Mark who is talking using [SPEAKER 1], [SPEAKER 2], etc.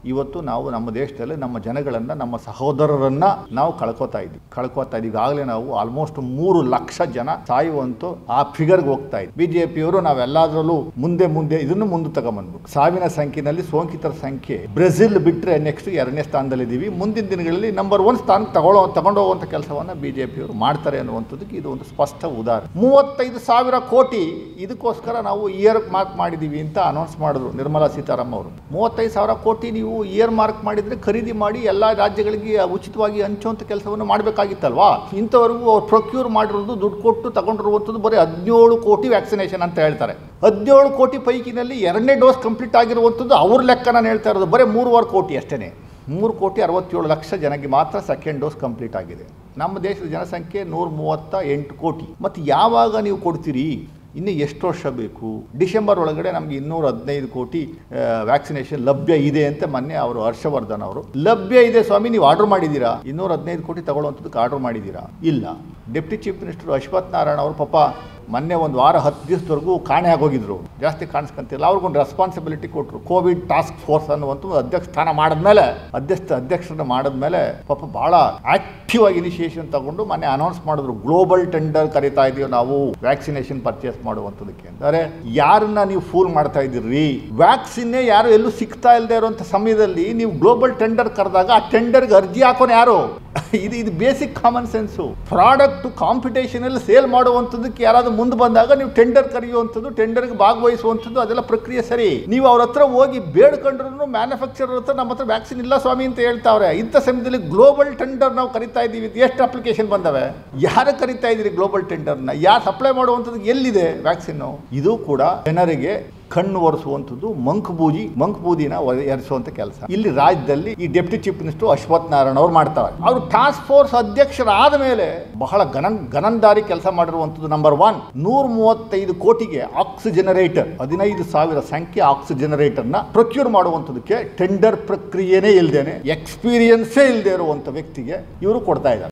[SPEAKER 1] ಇವತ್ತು ನಾವು ನಮ್ಮ ದೇಶದಲ್ಲಿ ನಮ್ಮ ಜನಗಳನ್ನ ನಮ್ಮ ಸಹೋದರರನ್ನ ನಾವು ಕಳ್ಕೊತಾ ಇದ್ವಿ ಕಳ್ಕೊತಾ ಇದ್ದೀವಿ ಈಗಾಗಲೇ ನಾವು ಆಲ್ಮೋಸ್ಟ್ ಮೂರು ಲಕ್ಷ ಜನ ಸಾಯುವಂತೂ ಆ ಫಿಗರ್ಗೆ ಹೋಗ್ತಾ ಇದ್ವಿ ಬಿಜೆಪಿಯವರು ನಾವೆಲ್ಲದರಲ್ಲೂ ಮುಂದೆ ಮುಂದೆ ಇದನ್ನು ಮುಂದೆ ತಗೊಂಬಂದ್ಬಿಟ್ಟು ಸಾವಿನ ಸಂಖ್ಯೆನಲ್ಲಿ ಸೋಂಕಿತರ ಸಂಖ್ಯೆ ಬ್ರೆಜಿಲ್ ಬಿಟ್ಟರೆ ನೆಕ್ಸ್ಟ್ ಎರಡನೇ ಸ್ಥಾನದಲ್ಲಿದ್ದೀವಿ ಮುಂದಿನ ದಿನಗಳಲ್ಲಿ ನಂಬರ್ ಒನ್ ಸ್ಥಾನಕ್ಕೆ ತಗೊಳ್ಳೋ ತಗೊಂಡೋಗುವಂಥ ಕೆಲಸವನ್ನ ಬಿಜೆಪಿಯವರು ಮಾಡ್ತಾರೆ ಅನ್ನುವಂಥದ್ದಕ್ಕೆ ಇದು ಒಂದು ಸ್ಪಷ್ಟ ಉದಾಹರಣೆ ಮೂವತ್ತೈದು ಸಾವಿರ ಕೋಟಿ ಇದಕ್ಕೋಸ್ಕರ ನಾವು ಇಯರ್ ಮಾರ್ಕ್ ಮಾಡಿದ್ದೀವಿ ಅಂತ ಅನೌನ್ಸ್ ಮಾಡಿದ್ರು ನಿರ್ಮಲಾ ಸೀತಾರಾಮನ್ ಅವರು ಮೂವತ್ತೈದು ಸಾವಿರ ಕೋಟಿ ನೀವು ಇಯರ್ ಮಾರ್ಕ್ ಮಾಡಿದ್ರೆ ಖರೀದಿ ಮಾಡಿ ಎಲ್ಲ ರಾಜ್ಯಗಳಿಗೆ ಉಚಿತವಾಗಿ ಹಂಚುವಂಥ ಕೆಲಸವನ್ನು ಮಾಡಬೇಕಾಗಿತ್ತಲ್ವಾ ಇಂಥವರೆಗೂ ಅವ್ರು ಪ್ರೊಕ್ಯೂರ್ ಮಾಡಿರೋದು ದುಡ್ಡು ಕೊಟ್ಟು ತಗೊಂಡಿರುವಂಥದ್ದು ಬರೀ ಹದಿನೇಳು ಕೋಟಿ ವ್ಯಾಕ್ಸಿನೇಷನ್ ಅಂತ ಹೇಳ್ತಾರೆ ಹದಿನೇಳು ಕೋಟಿ ಪೈಕಿನಲ್ಲಿ ಎರಡನೇ ಡೋಸ್ ಕಂಪ್ಲೀಟ್ ಆಗಿರುವಂಥದ್ದು ಅವ್ರ ಲೆಕ್ಕ ನಾನು ಹೇಳ್ತಾ ಇರೋದು ಬರೀ ಮೂರುವರೆ ಕೋಟಿ ಅಷ್ಟೇ ಮೂರು ಕೋಟಿ ಅರವತ್ತೇಳು ಲಕ್ಷ ಜನಕ್ಕೆ ಮಾತ್ರ ಸೆಕೆಂಡ್ ಡೋಸ್ ಕಂಪ್ಲೀಟ್ ಆಗಿದೆ ನಮ್ಮ ದೇಶದ ಜನಸಂಖ್ಯೆ ನೂರ ಮೂವತ್ತ ಎಂಟು ಕೋಟಿ ಮತ್ತು ಯಾವಾಗ ನೀವು ಕೊಡ್ತೀರಿ ಇನ್ನು ಎಷ್ಟು ವರ್ಷ ಬೇಕು ಡಿಸೆಂಬರ್ ಒಳಗಡೆ ನಮಗೆ ಇನ್ನೂರ ಹದಿನೈದು ಕೋಟಿ ವ್ಯಾಕ್ಸಿನೇಷನ್ ಲಭ್ಯ ಇದೆ ಅಂತ ಮೊನ್ನೆ ಅವರು ಹರ್ಷವರ್ಧನ್ ಅವರು ಲಭ್ಯ ಇದೆ ಸ್ವಾಮಿ ನೀವು ಆರ್ಡರ್ ಮಾಡಿದ್ದೀರಾ ಇನ್ನೂರ ಹದಿನೈದು ಕೋಟಿ ತಗೊಳ್ಳುವಂಥದ್ದಕ್ಕೆ ಆರ್ಡರ್ ಮಾಡಿದ್ದೀರಾ ಇಲ್ಲ deputy chief minister Ashwath Narayana ಅವರು ಪಾಪ ಮೊನ್ನೆ ಒಂದು ವಾರ ಹತ್ತು ದಿವಸದವರೆಗೂ ಕಾಣೆ ಆಗೋಗಿದ್ರು ಜಾಸ್ತಿ ಕಾಣಿಸ್ಕೊಂತಿಲ್ಲ ಅವ್ರಿಗೊಂದು ರೆಸ್ಪಾನ್ಸಿಬಿಲಿಟಿ ಕೊಟ್ಟರು ಕೋವಿಡ್ ಟಾಸ್ಕ್ ಫೋರ್ಸ್ ಅನ್ನುವಂಥ ಒಂದು ಅಧ್ಯಕ್ಷ ಸ್ಥಾನ ಮಾಡಿದ್ಮೇಲೆ ಅಧ್ಯಕ್ಷ ಅಧ್ಯಕ್ಷರನ್ನ ಮಾಡಿದ್ಮೇಲೆ ಪಾಪ ಭಾಳ ಆಕ್ಟಿವ್ ಆಗಿ ಇನಿಷಿಯೇಷನ್ ತಗೊಂಡು ಮೊನ್ನೆ ಅನೌನ್ಸ್ ಮಾಡಿದ್ರು ಗ್ಲೋಬಲ್ ಟೆಂಡರ್ ಕರಿತಾ ಇದೀವಿ ನಾವು ವ್ಯಾಕ್ಸಿನೇಷನ್ ಪರ್ಚೇಸ್ ಮಾಡುವಂಥದಕ್ಕೆ ಅಂದರೆ ಯಾರನ್ನ ನೀವು ಫೂಲ್ ಮಾಡ್ತಾ ಇದ್ದೀರಿ ವ್ಯಾಕ್ಸಿನ್ನೇ ಯಾರು ಎಲ್ಲೂ ಸಿಗ್ತಾ ಇಲ್ಲದೆ ಇರುವಂಥ ಸಮಯದಲ್ಲಿ ನೀವು ಗ್ಲೋಬಲ್ ಟೆಂಡರ್ ಕರೆದಾಗ ಆ ಟೆಂಡರ್ಗೆ ಅರ್ಜಿ ಹಾಕೋನು ಯಾರು ಇದು ಇದು basic common sense product competition ಅಲ್ಲಿ ಸೇಲ್ ಮಾಡುವಂಥದ್ದಕ್ಕೆ ಯಾರಾದ್ರೂ ಮುಂದೆ ಬಂದಾಗ ನೀವು ಟೆಂಡರ್ ಕರೆಯುವಂಥದ್ದು ಟೆಂಡರ್ಗೆ ಭಾಗವಹಿಸುವಂಥದ್ದು ಅದೆಲ್ಲ ಪ್ರಕ್ರಿಯೆ ಸರಿ ನೀವು ಅವ್ರ ಹತ್ರ ಹೋಗಿ ಬೇಡ್ಕೊಂಡ್ರು ಮ್ಯಾನುಫ್ಯಾಕ್ಚರರ್ ಹತ್ರ ನಮ್ಮ ಹತ್ರ ವ್ಯಾಕ್ಸಿನ್ ಇಲ್ಲ ಸ್ವಾಮಿ ಅಂತ ಹೇಳ್ತಾವ್ರೆ ಇಂಥ ಸಮಯದಲ್ಲಿ ಗ್ಲೋಬಲ್ ಟೆಂಡರ್ ನಾವು ಕರಿತಾ ಇದ್ದೀವಿ ಎಷ್ಟು ಅಪ್ಲಿಕೇಶನ್ ಬಂದವೆ ಯಾರು ಕರಿತಾ ಇದ್ದೀರಿ ಗ್ಲೋಬಲ್ ಟೆಂಡರ್ನ ಯಾರು ಸಪ್ಲೈ ಮಾಡುವಂಥದ್ದು ಎಲ್ಲಿದೆ ವ್ಯಾಕ್ಸಿನ್ ಇದು ಕೂಡ ಜನರಿಗೆ ಕಣ್ಣು ಒರೆಸುವಂಥದ್ದು ಮಂಕಬೂಜಿ ಮಂಕಬೂದಿನ ಎರಸುವಂಥ ಕೆಲಸ ಇಲ್ಲಿ ರಾಜ್ಯದಲ್ಲಿ ಈ deputy chief minister Ashwath Narayana ಅವ್ರು ಮಾಡ್ತಾರೆ ಅವರು ಟಾಸ್ಕ್ ಫೋರ್ಸ್ ಅಧ್ಯಕ್ಷರಾದ ಮೇಲೆ ಬಹಳ ಗನನ್ ಗನಂದಾರಿ ಕೆಲಸ ಮಾಡಿರುವಂಥದ್ದು ನಂಬರ್ ಒನ್ ನೂರ ಮೂವತ್ತೈದು ಕೋಟಿಗೆ ಆಕ್ಸಿಜನರೇಟರ್ ಹದಿನೈದು ಸಾವಿರ ಸಂಖ್ಯೆ ಆಕ್ಸಿಜನರೇಟರ್ನ ಪ್ರೊಕ್ಯೂರ್ ಮಾಡುವಂಥದ್ದಕ್ಕೆ ಟೆಂಡರ್ ಪ್ರಕ್ರಿಯೆನೇ ಇಲ್ಲದೇನೆ ಎಕ್ಸ್ಪೀರಿಯನ್ಸೇ ಇಲ್ಲದೆ ಇರುವಂಥ ವ್ಯಕ್ತಿಗೆ ಇವರು ಕೊಡ್ತಾ ಇದ್ದಾರೆ